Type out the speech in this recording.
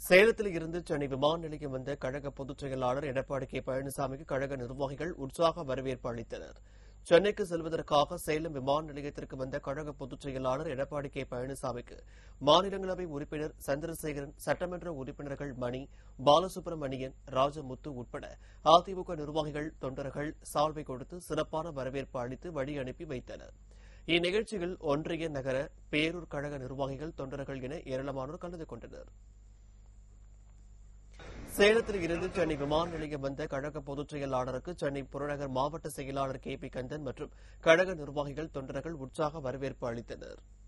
சேலத்தில் இருந்து சென்னை விமான நிலையம் வந்த கழக பொதுச் செயலாளர் எடப்பாடி கே பழனிசாமிக்கு கழக நிர்வாகிகள் உற்சாக வரவேற்பு அளித்தனர் சென்னைக்கு செல்வதற்காக சேலம் விமான நிலையத்திற்கு வந்த கழக பொதுச் செயலாளர் எடப்பாடி கே பழனிசாமிக்கு மாநிலங்களவை உறுப்பினர் சந்திரசேகரன் சட்டமன்ற உறுப்பினர்கள் மணி பாலசுப்ரமணியன் ராஜமுத்து உட்பட அதிமுக நிர்வாகிகள் தொண்டர்கள் சால்வை கொடுத்து சிறப்பான வரவேற்பு அளித்து வழி அனுப்பி வைத்தனர் இந்நிகழ்ச்சியில் ஒன்றிய நகர பேரூர் கழக நிர்வாகிகள் தொண்டர்கள் என ஏராளமானோர் கலந்து கொண்டனர் சேலத்தில் இருந்து சென்னை விமான நிலையம் வந்த கழக பொதுச் செயலாளருக்கு சென்னை புறநகர் மாவட்ட செயலாளர் கே பி கந்தன் மற்றும் கழக நிர்வாகிகள் தொண்டர்கள் உற்சாக வரவேற்பு அளித்தனர்